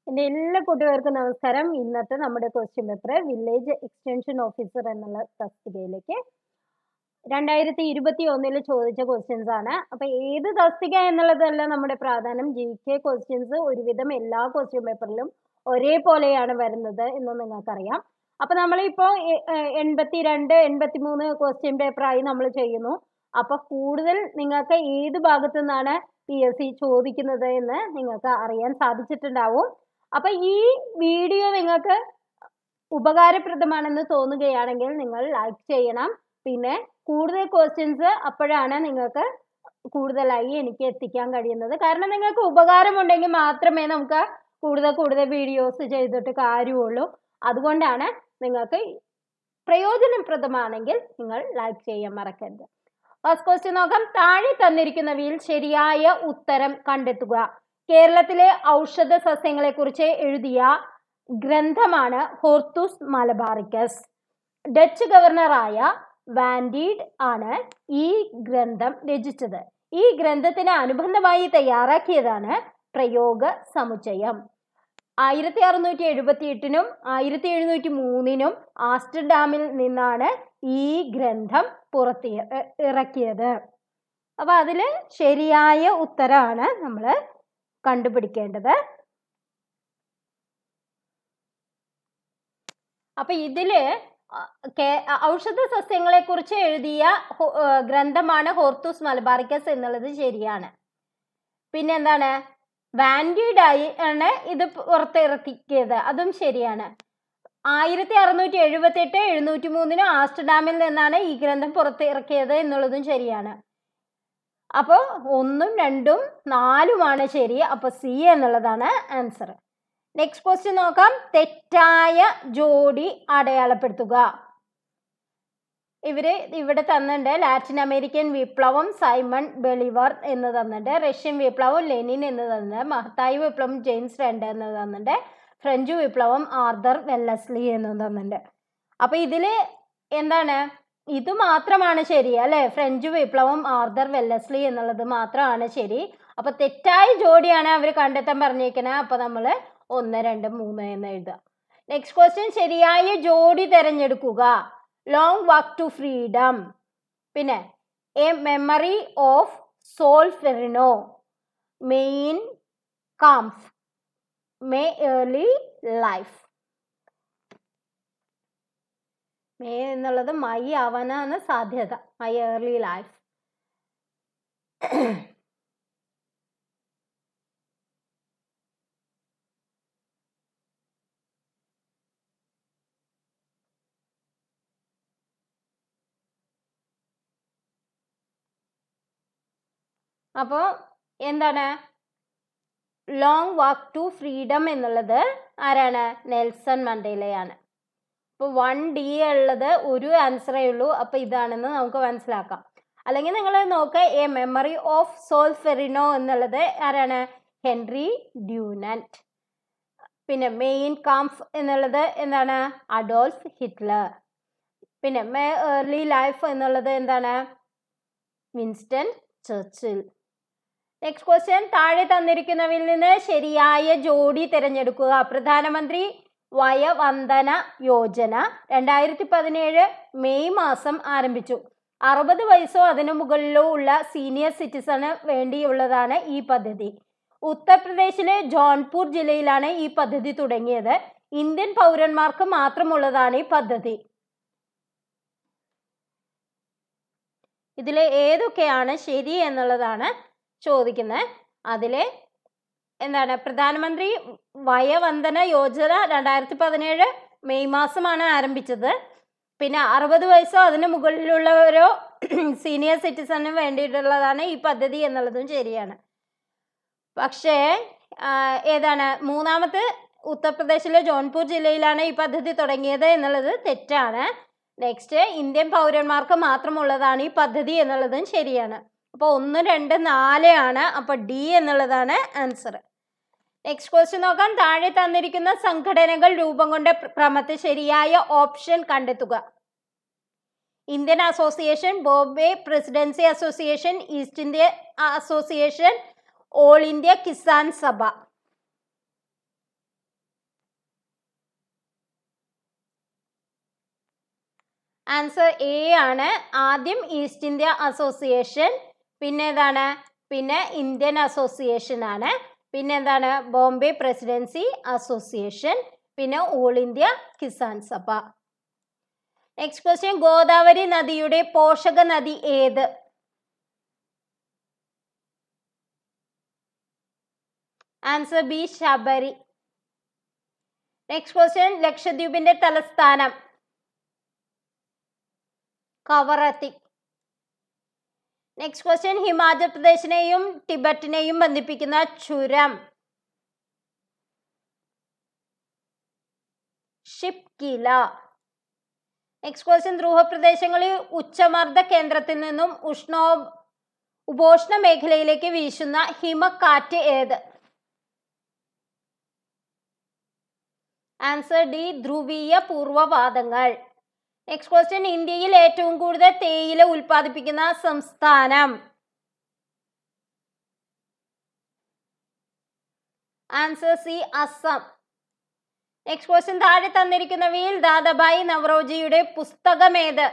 എൻ്റെ എല്ലാ കൂട്ടുകാർക്കും നമസ്കാരം ഇന്നത്തെ നമ്മുടെ question paper village extension officer എന്നുള്ള തസ്തികയിലേക്ക് രണ്ടായിരത്തി ഇരുപത്തി ഒന്നിൽ ചോദിച്ച ക്വസ്റ്റ്യൻസ് ആണ് അപ്പൊ ഏത് തസ്തിക എന്നുള്ളതല്ല നമ്മുടെ പ്രാധാന്യം ജി കെ ക്വസ്റ്റ്യൻസ് ഒരുവിധം എല്ലാ ക്വസ്റ്റ്യൻ പേപ്പറിലും ഒരേപോലെയാണ് വരുന്നത് എന്ന് നിങ്ങൾക്കറിയാം അപ്പൊ നമ്മളിപ്പോ എൺപത്തി രണ്ട് എൺപത്തി മൂന്ന് ക്വസ്റ്റ്യൻ പേപ്പറായി നമ്മൾ ചെയ്യുന്നു അപ്പൊ കൂടുതൽ നിങ്ങൾക്ക് ഏത് ഭാഗത്തു നിന്നാണ് പി എസ് സി ചോദിക്കുന്നത് എന്ന് നിങ്ങൾക്ക് അറിയാൻ സാധിച്ചിട്ടുണ്ടാവും അപ്പൊ ഈ വീഡിയോ നിങ്ങൾക്ക് ഉപകാരപ്രദമാണെന്ന് തോന്നുകയാണെങ്കിൽ നിങ്ങൾ ലൈക്ക് ചെയ്യണം പിന്നെ കൂടുതൽ ക്വസ്റ്റ്യൻസ് അപ്പോഴാണ് നിങ്ങൾക്ക് കൂടുതലായി എനിക്ക് എത്തിക്കാൻ കഴിയുന്നത് കാരണം നിങ്ങൾക്ക് ഉപകാരമുണ്ടെങ്കിൽ മാത്രമേ നമുക്ക് കൂടുതൽ കൂടുതൽ വീഡിയോസ് ചെയ്തിട്ട് കാര്യമുള്ളൂ അതുകൊണ്ടാണ് നിങ്ങൾക്ക് പ്രയോജനപ്രദമാണെങ്കിൽ നിങ്ങൾ ലൈക്ക് ചെയ്യാൻ മറക്കരുത് ഫസ്റ്റ് ക്വസ്റ്റ്യൻ നോക്കാം താഴെ തന്നിരിക്കുന്നവയിൽ ശരിയായ ഉത്തരം കണ്ടെത്തുക കേരളത്തിലെ ഔഷധ സസ്യങ്ങളെ കുറിച്ച് എഴുതിയ ഗ്രന്ഥമാണ് ഹോർത്തൂസ് മലബാറിക്കസ് ഡച്ച് ഗവർണറായ വാൻഡീഡ് ആണ് ഈ ഗ്രന്ഥം രചിച്ചത് ഈ ഗ്രന്ഥത്തിന് അനുബന്ധമായി തയ്യാറാക്കിയതാണ് പ്രയോഗ സമുച്ചയം ആയിരത്തി അറുന്നൂറ്റി എഴുപത്തി എട്ടിനും ആയിരത്തി എഴുന്നൂറ്റി മൂന്നിനും ആസ്റ്റർഡാമിൽ നിന്നാണ് ഈ ഗ്രന്ഥം പുറത്തി ഇറക്കിയത് അപ്പൊ അതില് ശരിയായ ഉത്തരമാണ് നമ്മൾ കണ്ടുപിടിക്കേണ്ടത് അപ്പൊ ഇതില് ഔഷധ സസ്യങ്ങളെ കുറിച്ച് എഴുതിയ ഗ്രന്ഥമാണ് ഹോർത്തൂസ് മലബാറിക്കസ് എന്നുള്ളത് ശരിയാണ് പിന്നെ എന്താണ് വാൻഡീഡായി ആണ് ഇത് പുറത്തിറക്കിയത് അതും ശരിയാണ് ആയിരത്തി അറുന്നൂറ്റി എഴുപത്തി എട്ട് എഴുന്നൂറ്റി മൂന്നിന് ആസ്റ്റർഡാമിൽ നിന്നാണ് ഈ ഗ്രന്ഥം പുറത്തിറക്കിയത് എന്നുള്ളതും ശരിയാണ് അപ്പോൾ ഒന്നും രണ്ടും നാലുമാണ് ശരി അപ്പോൾ സി എന്നുള്ളതാണ് ആൻസർ നെക്സ്റ്റ് ക്വസ്റ്റ്യൻ നോക്കാം തെറ്റായ ജോഡി അടയാളപ്പെടുത്തുക ഇവര് ഇവിടെ തന്നിട്ടുണ്ട് ലാറ്റിൻ അമേരിക്കൻ വിപ്ലവം സൈമൺ ബെളിവർ എന്ന് തന്നിട്ടുണ്ട് റഷ്യൻ വിപ്ലവം ലെനിൻ എന്ന് തന്നിട്ടുണ്ട് മഹത്തായി വിപ്ലവം ജെയിംസ് രണ്ട് എന്ന് തന്നിട്ടുണ്ട് ഫ്രഞ്ച് വിപ്ലവം ആർദർ വെല്ലസ്ലി എന്ന് തന്നിട്ടുണ്ട് അപ്പൊ ഇതില് എന്താണ് ഇത് മാത്രമാണ് ശരി അല്ലെ ഫ്രഞ്ച് വിപ്ലവം ആർദർ വെല്ലസ്ലി എന്നുള്ളത് മാത്രമാണ് ശരി അപ്പൊ തെറ്റായ ജോഡിയാണ് അവർ കണ്ടെത്താൻ പറഞ്ഞേക്കുന്നത് അപ്പൊ നമ്മൾ ഒന്ന് രണ്ട് മൂന്ന് എന്ന് എഴുതുക നെക്സ്റ്റ് ക്വസ്റ്റ്യൻ ശരിയായ ജോഡി തിരഞ്ഞെടുക്കുക ലോങ് വാക്ക് ടു ഫ്രീഡം പിന്നെ a memory of Solferino Mein Kampf my early life my എന്നുള്ളത് മൈ ആവാനാണ് സാധ്യത മൈ ഏർലി ലൈഫ് അപ്പോൾ എന്താണ് ലോങ് വാക്ക് ടു ഫ്രീഡം എന്നുള്ളത് ആരാണ് നെൽസൺ മണ്ടേലയാണ് അപ്പോൾ വൺ ഡി ഉള്ളത് ഒരു ആൻസറേ ഉള്ളൂ അപ്പോൾ ഇതാണെന്ന് നമുക്ക് മനസ്സിലാക്കാം അല്ലെങ്കിൽ നിങ്ങൾ നോക്കുക a memory of Solferino എന്നുള്ളത് ആരാണ് ഹെൻറി ഡ്യൂനന്റ് പിന്നെ മെയിൻ കാംഫ് എന്നുള്ളത് എന്താണ് അഡോൾഫ് ഹിറ്റ്ലർ പിന്നെ മേ ഏർലി ലൈഫ് എന്നുള്ളത് എന്താണ് വിൻസ്റ്റൺ ചർച്ചിൽ നെക്സ്റ്റ് ക്വസ്റ്റ്യൻ താഴെ തന്നിരിക്കുന്നവയിൽ നിന്ന് ശരിയായ ജോഡി തിരഞ്ഞെടുക്കുക പ്രധാനമന്ത്രി വയവന്ദന യോജന രണ്ടായിരത്തി പതിനേഴ് മെയ് മാസം ആരംഭിച്ചു അറുപത് വയസ്സോ അതിനു മുകളിലോ ഉള്ള സീനിയർ സിറ്റിസണ് വേണ്ടിയുള്ളതാണ് ഈ പദ്ധതി ഉത്തർപ്രദേശിലെ ജോൺപൂർ ജില്ലയിലാണ് ഈ പദ്ധതി തുടങ്ങിയത് ഇന്ത്യൻ പൗരന്മാർക്ക് മാത്രമുള്ളതാണ് ഈ പദ്ധതി ഇതിൽ ഏതൊക്കെയാണ് ശരി എന്നുള്ളതാണ് ചോദിക്കുന്നത് അതിൽ എന്താണ് പ്രധാനമന്ത്രി വയവന്ദന യോജന രണ്ടായിരത്തി പതിനേഴ് മെയ് മാസമാണ് ആരംഭിച്ചത് പിന്നെ അറുപത് വയസ്സോ അതിന് മുകളിലുള്ളവരോ സീനിയർ സിറ്റിസണിന് വേണ്ടിയിട്ടുള്ളതാണ് ഈ പദ്ധതി എന്നുള്ളതും ശരിയാണ് പക്ഷേ ഏതാണ് മൂന്നാമത്തെ ഉത്തർപ്രദേശിലെ ജോൺപൂർ ജില്ലയിലാണ് ഈ പദ്ധതി തുടങ്ങിയത് എന്നുള്ളത് തെറ്റാണ് നെക്സ്റ്റ് ഇന്ത്യൻ പൗരന്മാർക്ക് മാത്രമുള്ളതാണ് ഈ പദ്ധതി എന്നുള്ളതും ശരിയാണ് അപ്പോൾ ഒന്ന് രണ്ട് നാല് ആണ് അപ്പോൾ ഡി എന്നുള്ളതാണ് ആൻസർ നെക്സ്റ്റ് ക്വസ്റ്റ്യൻ നോക്കാം താഴെ തന്നിരിക്കുന്ന സംഘടനകൾ രൂപം കൊണ്ട ക്രമത്തെ ശരിയായ ഓപ്ഷൻ കണ്ടെത്തുക Indian association Bombay presidency association East India association all India Kisan Sabha answer A ആണ് ആദ്യം ഈസ്റ്റ് ഇന്ത്യ അസോസിയേഷൻ പിന്നെ ഏതാണ് പിന്നെ ഇന്ത്യൻ അസോസിയേഷൻ ആണ് പിന്നെ എന്താണ് ബോംബെ പ്രസിഡൻസി അസോസിയേഷൻ പിന്നെ all India Kisan Sabha next question Godavari നദിയുടെ പോഷക നദി ഏത് answer B Sabari next question ലക്ഷദ്വീപിന്റെ തലസ്ഥാനം കവറത്തി നെക്സ്റ്റ് ക്വസ്റ്റ്യൻ ഹിമാചൽ പ്രദേശിനെയും ടിബറ്റിനെയും ബന്ധിപ്പിക്കുന്ന ചുരം ഷിപ് കില നെക്സ്റ്റ് ക്വസ്റ്റ്യൻ ധ്രുവപ്രദേശങ്ങളിൽ ഉച്ചമർദ്ദ കേന്ദ്രത്തിൽ നിന്നും ഉഷ്ണോ ഉപോഷ്ണ മേഖലയിലേക്ക് വീശുന്ന ഹിമക്കാറ്റ് ഏത് ആൻസർ ഡി ധ്രുവീയ പൂർവ്വവാദങ്ങൾ നെക്സ്റ്റ് ക്വസ്റ്റ്യൻ ഇന്ത്യയിൽ ഏറ്റവും കൂടുതൽ തേയില ഉൽപ്പാദിപ്പിക്കുന്ന സംസ്ഥാനം answer C Assam next question താഴെ തന്നിരിക്കുന്നവയിൽ ദാദാബായി നവറോജിയുടെ പുസ്തകം ഏത്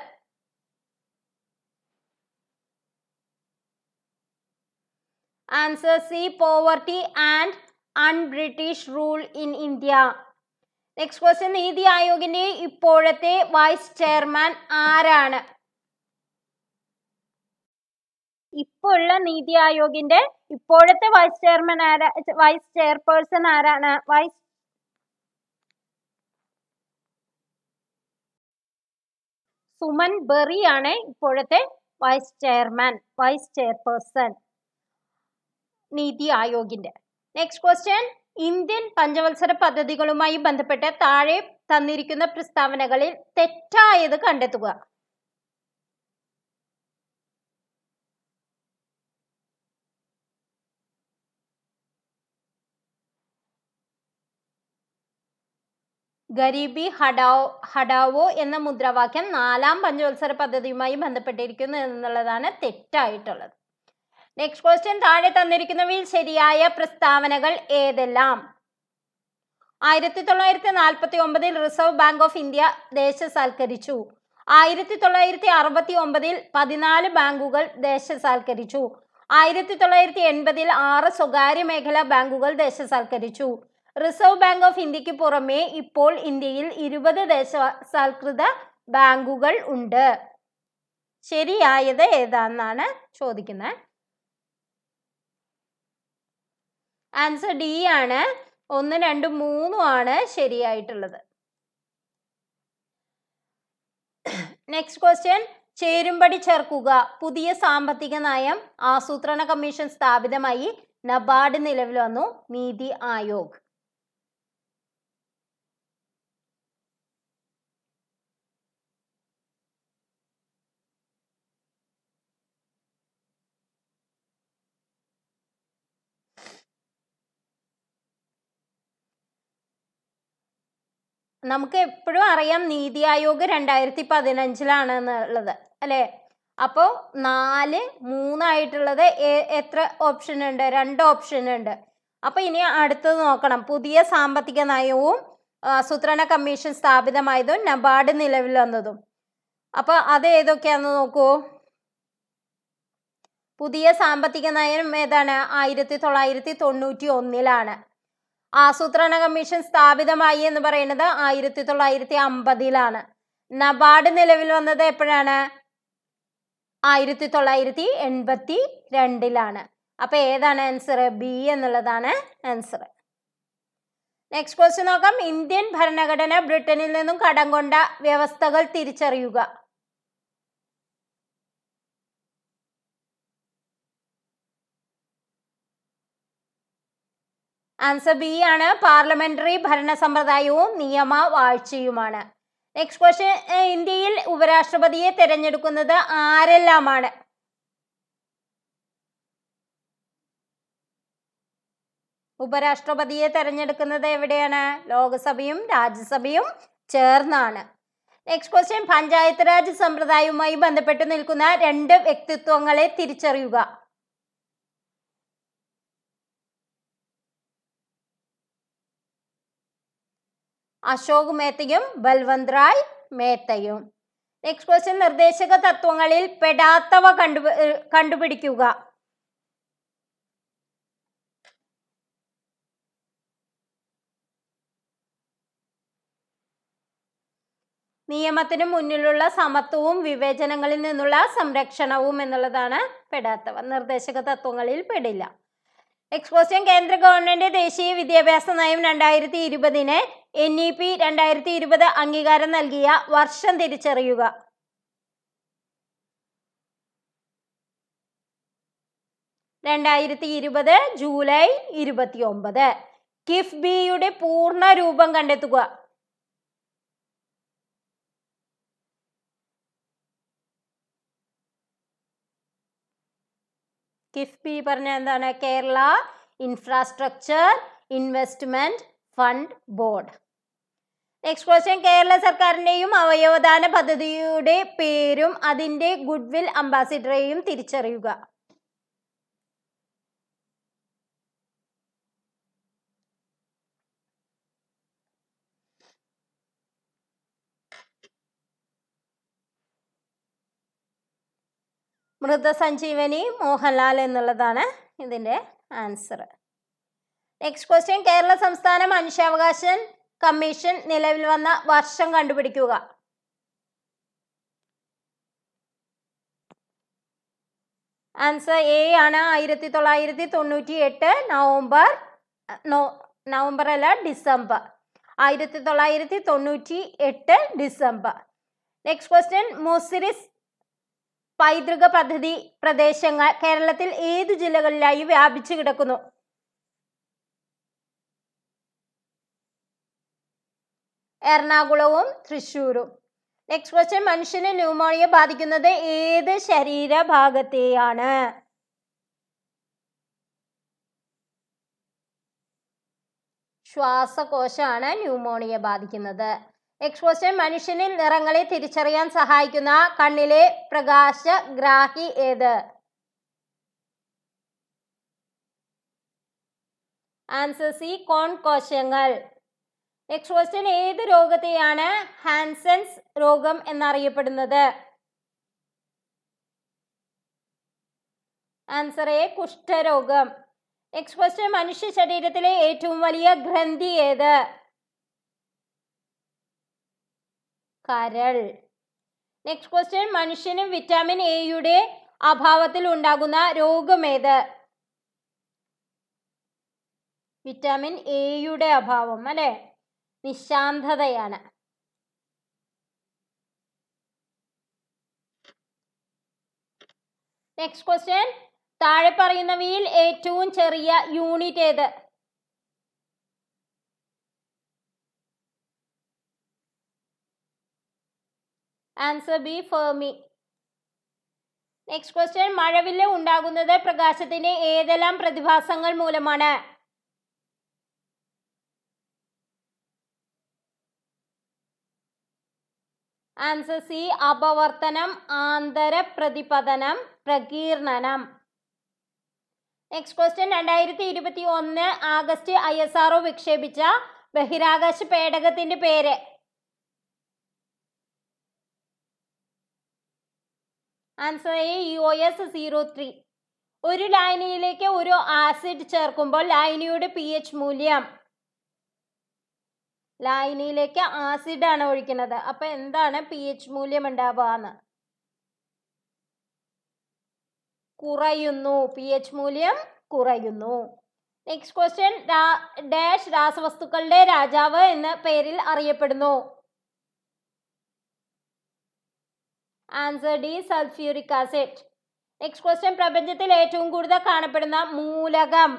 answer C poverty and un British rule in India next question NITI ആയോഗിന്റെ ഇപ്പോഴത്തെ വൈസ് ചെയർമാൻ ആരാണ് ഇപ്പോൾ ഉള്ള നീതി ആയോഗിന്റെ ഇപ്പോഴത്തെ വൈസ് ചെയർമാൻ ആരാ വൈസ് ചെയർപേഴ്സൺ ആരാണ് വൈസ് സുമൻ ബെറി ആണ് ഇപ്പോഴത്തെ വൈസ് ചെയർമാൻ വൈസ് ചെയർപേഴ്സൺ നീതി ആയോഗിന്റെ നെക്സ്റ്റ് ക്വസ്റ്റ്യൻ ഇന്ത്യൻ പഞ്ചവത്സര പദ്ധതികളുമായി ബന്ധപ്പെട്ട് താഴെ തന്നിരിക്കുന്ന പ്രസ്താവനകളിൽ തെറ്റായത് കണ്ടെത്തുക ഗരീബി ഹഡാവോ ഹഡാവോ എന്ന മുദ്രാവാക്യം നാലാം പഞ്ചവത്സര പദ്ധതിയുമായി ബന്ധപ്പെട്ടിരിക്കുന്നു എന്നുള്ളതാണ് തെറ്റായിട്ടുള്ളത് നെക്സ്റ്റ് ക്വസ്റ്റ്യൻ താഴെ തന്നിരിക്കുന്നവയിൽ ശരിയായ പ്രസ്താവനകൾ ഏതെല്ലാം ആയിരത്തി തൊള്ളായിരത്തി നാൽപ്പത്തി ഒമ്പതിൽ റിസർവ് ബാങ്ക് ഓഫ് ഇന്ത്യ ദേശസാൽക്കരിച്ചു ആയിരത്തി തൊള്ളായിരത്തി അറുപത്തി ഒമ്പതിൽ പതിനാല് ബാങ്കുകൾ ദേശസാൽക്കരിച്ചു ആയിരത്തി തൊള്ളായിരത്തി എൺപതിൽ ആറ് സ്വകാര്യ മേഖലാ ബാങ്കുകൾ ദേശസാൽക്കരിച്ചു റിസർവ് ബാങ്ക് ഓഫ് ഇന്ത്യക്ക് പുറമെ ഇപ്പോൾ ഇന്ത്യയിൽ ഇരുപത് ദേശസാൽകൃത ബാങ്കുകൾ ഉണ്ട് ശരിയായത് ഏതാണെന്നാണ് ചോദിക്കുന്നത് ആൻസർ ഡി ആണ് ഒന്ന് രണ്ട് മൂന്നും ആണ് ശരിയായിട്ടുള്ളത് നെക്സ്റ്റ് ക്വസ്റ്റ്യൻ ചേരുംപടി ചേർക്കുക പുതിയ സാമ്പത്തിക നയം ആസൂത്രണ കമ്മീഷൻ സ്ഥാപിതമായി നബാർഡ് നിലവിൽ വന്നു നീതി ആയോഗ് നമുക്ക് എപ്പോഴും അറിയാം നീതി ആയോഗ് രണ്ടായിരത്തി പതിനഞ്ചിലാണ് എന്നുള്ളത് അല്ലേ അപ്പോൾ നാല് മൂന്നായിട്ടുള്ളത് എ- എത്ര ഓപ്ഷൻ ഉണ്ട് രണ്ട് ഓപ്ഷൻ ഉണ്ട് അപ്പോൾ ഇനി അടുത്തത് നോക്കണം പുതിയ സാമ്പത്തിക നയവും ആസൂത്രണ കമ്മീഷൻ സ്ഥാപിതമായതും നബാർഡ് നിലവിൽ വന്നതും അപ്പോൾ അത് ഏതൊക്കെയാണെന്ന് നോക്കൂ പുതിയ സാമ്പത്തിക നയം ഏതാണ് ആയിരത്തി തൊള്ളായിരത്തി തൊണ്ണൂറ്റി ഒന്നിലാണ് ആസൂത്രണ കമ്മീഷൻ സ്ഥാപിതമായി എന്ന് പറയുന്നത് ആയിരത്തി തൊള്ളായിരത്തി അമ്പതിലാണ് നബാർഡ് നിലവിൽ വന്നത് എപ്പോഴാണ് ആയിരത്തി തൊള്ളായിരത്തി എൺപത്തി രണ്ടിലാണ് അപ്പൊ ഏതാണ് ആൻസർ ബി എന്നുള്ളതാണ് ആൻസർ നെക്സ്റ്റ് ക്വസ്റ്റ്യൻ നോക്കാം ഇന്ത്യൻ ഭരണഘടന ബ്രിട്ടനിൽ നിന്നും കടം കൊണ്ട വ്യവസ്ഥകൾ തിരിച്ചറിയുക ആൻസർ ബി ആണ് പാർലമെന്ററി ഭരണ സമ്പ്രദായവും നിയമ വാഴ്ചയുമാണ് നെക്സ്റ്റ് ക്വസ്റ്റ്യൻ ഇന്ത്യയിൽ ഉപരാഷ്ട്രപതിയെ തിരഞ്ഞെടുക്കുന്നത് ആരെല്ലാമാണ് ഉപരാഷ്ട്രപതിയെ തിരഞ്ഞെടുക്കുന്നത് എവിടെയാണ് ലോക്സഭയും രാജ്യസഭയും ചേർന്നാണ് നെക്സ്റ്റ് ക്വസ്റ്റ്യൻ പഞ്ചായത്ത് രാജ് സമ്പ്രദായവുമായി ബന്ധപ്പെട്ട് നിൽക്കുന്ന രണ്ട് വ്യക്തിത്വങ്ങളെ തിരിച്ചറിയുക അശോക് മേത്തയും ബൽവന്ത് റായ് മേത്തയും നെക്സ്റ്റ് ക്വസ്റ്റ്യൻ നിർദ്ദേശക തത്വങ്ങളിൽ പെടാത്തവ കണ്ടു കണ്ടുപിടിക്കുക നിയമത്തിന് മുന്നിലുള്ള സമത്വവും വിവേചനങ്ങളിൽ നിന്നുള്ള സംരക്ഷണവും എന്നുള്ളതാണ് പെടാത്തവ നിർദ്ദേശക തത്വങ്ങളിൽ പെടില്ല നെക്സ്റ്റ് ക്വസ്റ്റ്യൻ കേന്ദ്ര ഗവൺമെന്റ് ദേശീയ വിദ്യാഭ്യാസ നയം രണ്ടായിരത്തി ഇരുപതിന് എൻ ഇ പി രണ്ടായിരത്തി ഇരുപത് അംഗീകാരം നൽകിയ വർഷം തിരിച്ചറിയുക രണ്ടായിരത്തി ഇരുപത് ജൂലൈ ഇരുപത്തി ഒമ്പത് കിഫ്ബിയുടെ പൂർണ്ണ രൂപം കണ്ടെത്തുക കിഫ്ബി പറഞ്ഞ എന്താണ് Kerala infrastructure investment fund board next question Kerala സർക്കാരിന്റെയും അവയവദാന പദ്ധതിയുടെ പേരും അതിന്റെ ഗുഡ്വിൽ അംബാസിഡറെയും തിരിച്ചറിയുക മൃതസഞ്ജീവനി മോഹൻലാൽ എന്നുള്ളതാണ് ഇതിന്റെ ആൻസർ നെക്സ്റ്റ് ക്വസ്റ്റ്യൻ കേരള സംസ്ഥാന മനുഷ്യാവകാശ കമ്മീഷൻ നിലവിൽ വന്ന വർഷം കണ്ടുപിടിക്കുക ആൻസർ എ ആണ് ആയിരത്തി തൊള്ളായിരത്തി തൊണ്ണൂറ്റി എട്ട് നവംബർ നോ- നവംബർ അല്ല ഡിസംബർ ആയിരത്തി തൊള്ളായിരത്തി തൊണ്ണൂറ്റി എട്ട് ഡിസംബർ നെക്സ്റ്റ് ക്വസ്റ്റ്യൻ മുസിരിസ് പൈതൃക പദ്ധതി പ്രദേശങ്ങൾ കേരളത്തിൽ ഏത് ജില്ലകളിലായി വ്യാപിച്ചു കിടക്കുന്നു എറണാകുളവും തൃശ്ശൂരും നെക്സ്റ്റ് ക്വസ്റ്റ്യൻ മനുഷ്യന് ന്യൂമോണിയ ബാധിക്കുന്നത് ഏത് ശരീരഭാഗത്തെയാണ് ശ്വാസകോശമാണ് ന്യൂമോണിയ ബാധിക്കുന്നത് നെക്സ്റ്റ് ക്വസ്റ്റ്യൻ മനുഷ്യനിൽ നിറങ്ങളെ തിരിച്ചറിയാൻ സഹായിക്കുന്ന കണ്ണിലെ പ്രകാശഗ്രാഹി ഏത് ആൻസർ സി കോൺ കോശങ്ങൾ നെക്സ്റ്റ് ക്വസ്റ്റ്യൻ ഏത് രോഗത്തെയാണ് ഹാൻസൻസ് രോഗം എന്നറിയപ്പെടുന്നത് ആൻസർ എ കുഷ്ഠരോഗം നെക്സ്റ്റ് ക്വസ്റ്റ്യൻ മനുഷ്യ ശരീരത്തിലെ ഏറ്റവും വലിയ ഗ്രന്ഥി ഏത് കരൾ നെക്സ്റ്റ് ക്വസ്റ്റ്യൻ മനുഷ്യന് വിറ്റാമിൻ എയുടെ അഭാവത്തിൽ ഉണ്ടാകുന്ന രോഗമേത് വിറ്റാമിൻ എയുടെ അഭാവം അല്ലെ നിശാന്തതയാണ് നെക്സ്റ്റ് ക്വസ്റ്റ്യൻ താഴെ പറയുന്നവയിൽ ഏറ്റവും ചെറിയ യൂണിറ്റ് ഏത് answer B fermi next question മഴവില്ല് ഉണ്ടാകുന്നത് പ്രകാശത്തിന്റെ ഏതെല്ലാം പ്രതിഭാസങ്ങൾ മൂലമാണ് ആൻസർ സി അപവർത്തനം ആന്തര പ്രതിപതനം പ്രകീർണനം നെക്സ്റ്റ് ക്വസ്റ്റ്യൻ രണ്ടായിരത്തി ഇരുപത്തി ഒന്ന് ആഗസ്റ്റ് ഐ എസ് ആർഒ വിക്ഷേപിച്ച ബഹിരാകാശ പേടകത്തിന്റെ പേര് answer A U S zero three ഒരു ലായനിയിലേക്ക് ഒരു ആസിഡ് ചേർക്കുമ്പോൾ ലായനിയുടെ പി എച്ച് മൂല്യം ലായനിയിലേക്ക് ആസിഡ് ആണ് ഒഴിക്കുന്നത് അപ്പൊ എന്താണ് പി എച്ച് മൂല്യം ഉണ്ടാവുക കുറയുന്നു പി എച്ച് മൂല്യം കുറയുന്നു നെക്സ്റ്റ് ക്വസ്റ്റ്യൻ ഡാഷ് രാസവസ്തുക്കളുടെ രാജാവ് എന്ന പേരിൽ അറിയപ്പെടുന്നു answer D sulphuric acid next question പ്രപഞ്ചത്തിൽ ഏറ്റവും കൂടുതൽ കാണപ്പെടുന്ന മൂലകം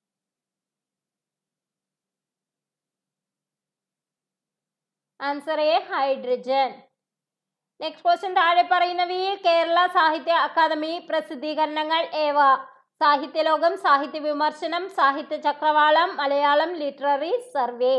answer A hydrogen next question താഴെ പറയുന്നവയിൽ കേരള സാഹിത്യ അക്കാദമി പ്രസിദ്ധീകരണങ്ങൾ ഏവ സാഹിത്യലോകം Sahitya Vimarshanam Sahitya Chakravalam Malayalam literary survey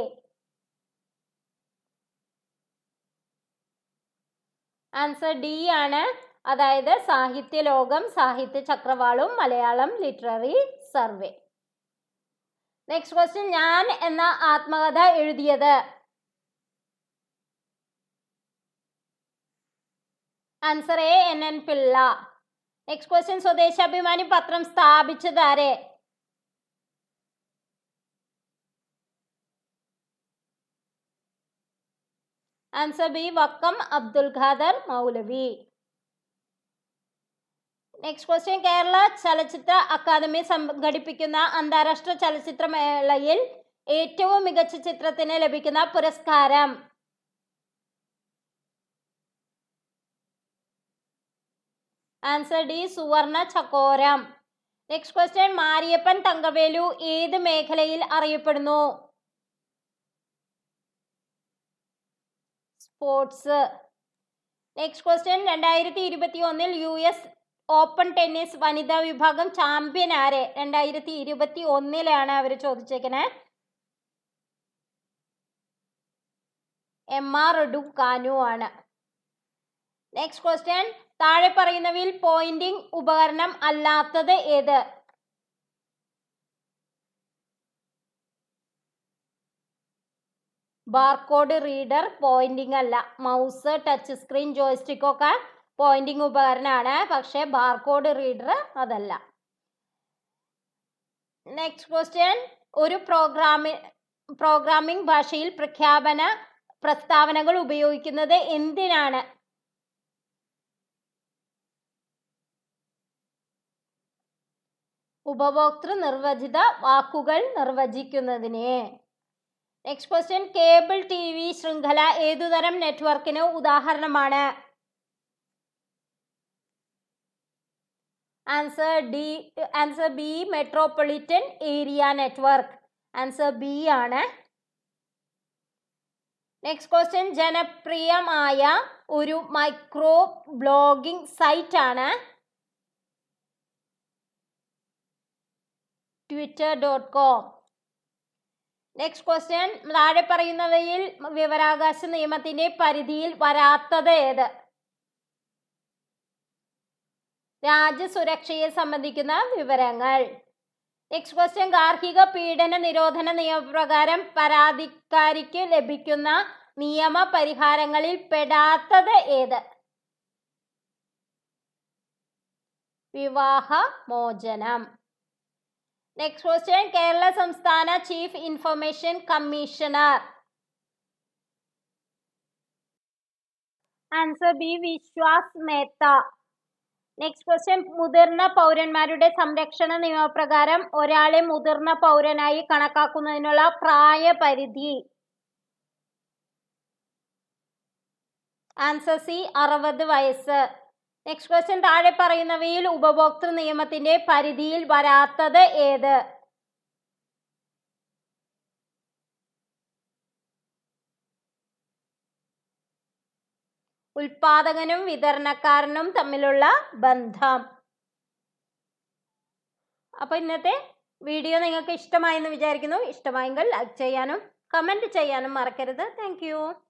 answer D ആണ് അതായത് സാഹിത്യലോകം സാഹിത്യ ചക്രവാളവും Malayalam literary survey next question ഞാൻ എന്ന ആത്മകഥ എഴുതിയത് answer A N N Pillai next question Swadeshabhimani പത്രം സ്ഥാപിച്ചത് ആരെ answer B Vakkom Abdul Khader Moulavi next question Kerala Chalachitra academy സംഘടിപ്പിക്കുന്ന അന്താരാഷ്ട്ര ചലച്ചിത്ര മേളയിൽ ഏറ്റവും മികച്ച ചിത്രത്തിന് ലഭിക്കുന്ന പുരസ്കാരം answer D Suvarna Chakoram next question Mariyappan Thangavelu ഏത് മേഖലയിൽ അറിയപ്പെടുന്നു സ്പോർട്സ് നെക്സ്റ്റ് ക്വസ്റ്റ്യൻ രണ്ടായിരത്തി ഇരുപത്തി ഒന്നിൽ യു എസ് ഓപ്പൺ ടെന്നീസ് വനിതാ വിഭാഗം ചാമ്പ്യൻ ആരെ രണ്ടായിരത്തി ഇരുപത്തി ഒന്നിലാണ് അവർ ചോദിച്ചേക്കണേ എം ആർ കാനു ആണ് നെക്സ്റ്റ് ക്വസ്റ്റ്യൻ താഴെ പറയുന്നവയിൽ പോയിന്റിംഗ് ഉപകരണം അല്ലാത്തത് ഏത് ബാർകോഡ് റീഡർ പോയിന്റിംഗ് അല്ല മൗസ് ടച്ച് സ്ക്രീൻ ജോയ്സ്റ്റിക് ഒക്കെ പോയിന്റിംഗ് ഉപകരണമാണ് പക്ഷേ ബാർകോഡ് റീഡർ അതല്ല നെക്സ്റ്റ് ക്വസ്റ്റ്യൻ ഒരു പ്രോഗ്രാമി പ്രോഗ്രാമിംഗ് ഭാഷയിൽ പ്രഖ്യാപന പ്രസ്താവനകൾ ഉപയോഗിക്കുന്നത് എന്തിനാണ് ഉപഭോക്തൃ നിർവചിത വാക്കുകൾ നിർവചിക്കുന്നതിന് next question cable T V ശൃംഖല ഏതുതരം നെറ്റ്വർക്കിന് ഉദാഹരണമാണ് answer D answer B metropolitan area network answer B ആണ് നെക്സ്റ്റ് ക്വസ്റ്റ്യൻ ജനപ്രിയമായ ഒരു മൈക്രോ ബ്ലോഗിംഗ് സൈറ്റ് ആണ് Twitter dot com next question താഴെ പറയുന്നവയിൽ വിവരാവകാശ നിയമത്തിന്റെ പരിധിയിൽ വരാത്തത് ഏത് രാജ്യസുരക്ഷയെ സംബന്ധിക്കുന്ന വിവരങ്ങൾ നെക്സ്റ്റ് ക്വസ്റ്റ്യൻ ഗാർഹിക പീഡന നിരോധന നിയമപ്രകാരം പരാതിക്കാരിക്ക് ലഭിക്കുന്ന നിയമ പരിഹാരങ്ങളിൽ പെടാത്തത് ഏത് വിവാഹ മോചനം നെക്സ്റ്റ് ക്വസ്റ്റ്യൻ കേരള സംസ്ഥാന chief information commissioner answer B Vishwas Mehta next question മുതിർന്ന പൗരന്മാരുടെ സംരക്ഷണ നിയമപ്രകാരം ഒരാളെ മുതിർന്ന പൗരനായി കണക്കാക്കുന്നതിനുള്ള പ്രായപരിധി ആൻസർ സി അറുപത് വയസ്സ് നെക്സ്റ്റ് ക്വസ്റ്റ്യൻ താഴെ പറയുന്നവയിൽ ഉപഭോക്തൃ നിയമത്തിന്റെ പരിധിയിൽ വരാത്തത് ഏത് ഉൽപാദകനും വിതരണക്കാരനും തമ്മിലുള്ള ബന്ധം അപ്പോൾ ഇന്നത്തെ വീഡിയോ നിങ്ങൾക്ക് ഇഷ്ടമായെന്ന് വിചാരിക്കുന്നു ഇഷ്ടമായെങ്കിൽ ലൈക്ക് ചെയ്യാനും കമൻറ്റ് ചെയ്യാനും മറക്കരുത് താങ്ക്